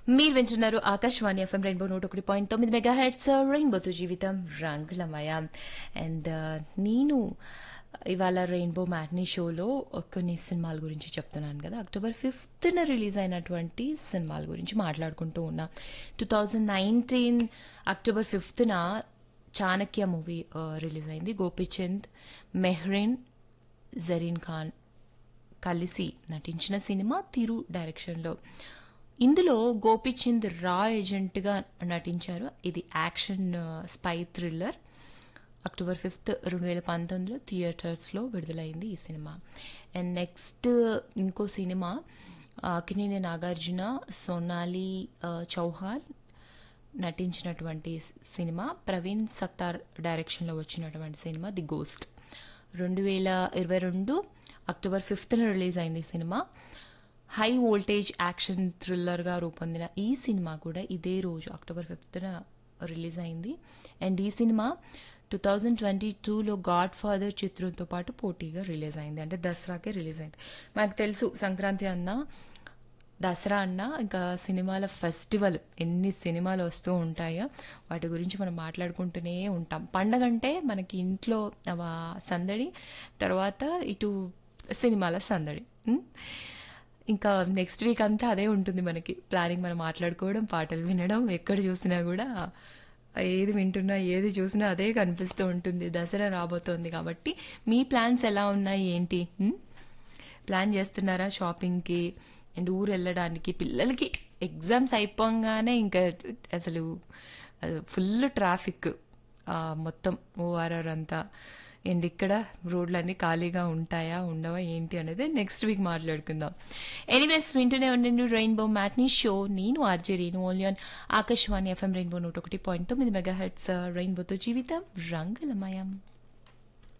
మీరు వింటున్నారు Akashvani FM rainbow నూట ఒకటి పాయింట్ తొమ్మిది మెగా హెడ్స్ రెయిన్బోతో జీవితం రంగులమయ అండ్ నేను ఇవాళ రెయిన్బో మ్యాట్నీ షోలో కొన్ని సినిమాల గురించి చెప్తున్నాను కదా అక్టోబర్ ఫిఫ్త్న రిలీజ్ అయినటువంటి సినిమాల గురించి మాట్లాడుకుంటూ ఉన్నా టూ థౌజండ్ నైన్టీన్ అక్టోబర్ ఫిఫ్త్న చాణక్య మూవీ రిలీజ్ అయింది గోపీచంద్ మెహ్రీన్ జరీన్ ఖాన్ కలిసి నటించిన సినిమా తిరు డైరెక్షన్లో ఇందులో గోపీచంద్ రా ఏజెంట్గా నటించారు ఇది action spy thriller October fifth రెండు వేల పంతొమ్మిదిలో థియేటర్స్లో విడుదలైంది ఈ సినిమా అండ్ నెక్స్ట్ ఇంకో సినిమా అకినేని నాగార్జున సోనాలి చౌహాన్ నటించినటువంటి సినిమా ప్రవీణ్ సత్తార్ డైరెక్షన్లో వచ్చినటువంటి సినిమా ది గోస్ట్ రెండు వేల ఇరవై రెండు అక్టోబర్ ఫిఫ్త్న రిలీజ్ అయింది ఈ సినిమా హై వోల్టేజ్ యాక్షన్ థ్రిల్లర్గా రూపొందిన ఈ సినిమా కూడా ఇదే రోజు అక్టోబర్ ఫిఫ్త్న రిలీజ్ అయింది అండ్ ఈ సినిమా టూ థౌజండ్ ట్వంటీ టూలో గాడ్ ఫాదర్ చిత్రంతో పాటు పోటీగా రిలీజ్ అయింది అంటే దసరాకే రిలీజ్ అయింది మనకు తెలుసు సంక్రాంతి అన్న దసరా అన్న ఇంకా సినిమాల ఫెస్టివల్ ఎన్ని సినిమాలు వస్తూ ఉంటాయో వాటి గురించి మనం మాట్లాడుకుంటూనే ఉంటాం పండగ అంటే మనకి ఇంట్లో ఆ సందడి తర్వాత ఇటు సినిమాల సందడి ఉమ్. ఇంకా నెక్స్ట్ వీక్ అంతా అదే ఉంటుంది మనకి ప్లానింగ్ మనం మాట్లాడుకోవడం పాటలు వినడం ఎక్కడ చూసినా కూడా ఏది వింటున్నా ఏది చూసినా అదే కనిపిస్తూ ఉంటుంది దసరా రాబోతోంది కాబట్టి మీ ప్లాన్స్ ఎలా ఉన్నాయి ఏంటి ఉమ్? ప్లాన్ చేస్తున్నారా షాపింగ్కి అండ్ ఊరు వెళ్ళడానికి పిల్లలకి ఎగ్జామ్స్ అయిపోగానే ఇంకా అసలు ఫుల్ ట్రాఫిక్ మొత్తం ఓఆర్ఆర్ అంతా అండ్ ఇక్కడ రోడ్లన్నీ ఖాళీగా ఉంటాయా ఉండవా ఏంటి అనేది నెక్స్ట్ వీక్ మాట్లాడుకుందాం ఎనీవేస్ వింటూనే ఉండండి రెయిన్బో మ్యాట్నీ షో నేను RJ Renu only on Akashvani FM rainbow నూట ఒకటి పాయింట్ తొమ్మిది మెగా హెడ్స్ రెయిన్బోతో జీవితం రంగులమయం